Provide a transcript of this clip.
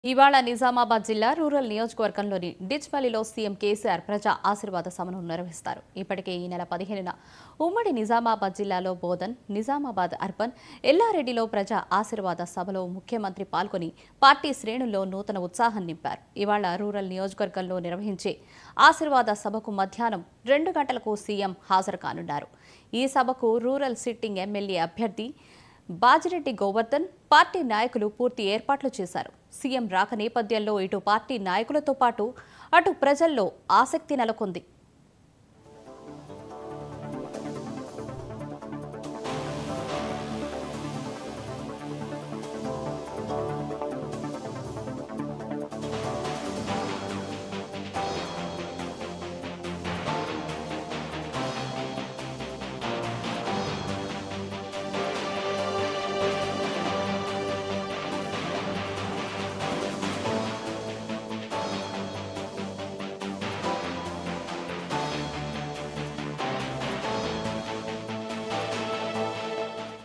ఇవాళ నిజామాబాద్ జిల్లా రూరల్ నియోజకవర్గంలోని డిచ్పల్లిలో సీఎం కేసీఆర్ ప్రజా ఆశీర్వాద సభను నిర్వహిస్తారు ఇప్పటికే ఈ నెల పదిహేనున ఉమ్మడి నిజామాబాద్ జిల్లాలో బోధన్ నిజామాబాద్ అర్బన్ ఎల్లారెడ్డిలో ప్రజా ఆశీర్వాద సభలో ముఖ్యమంత్రి పాల్గొని పార్టీ శ్రేణుల్లో నూతన ఉత్సాహం నింపారు ఇవాళ రూరల్ నియోజకవర్గంలో నిర్వహించే ఆశీర్వాద సభకు మధ్యాహ్నం రెండు గంటలకు సీఎం హాజరు కానున్నారు ఈ సభకు రూరల్ సిట్టింగ్ ఎమ్మెల్యే అభ్యర్థి బాజిరెడ్డి గోవర్ధన్ పార్టీ నాయకులు పూర్తి ఏర్పాట్లు చేశారు సీఎం రాక నేపథ్యంలో ఇటు పార్టీ నాయకులతో పాటు అటు ప్రజల్లో ఆసక్తి నెలకొంది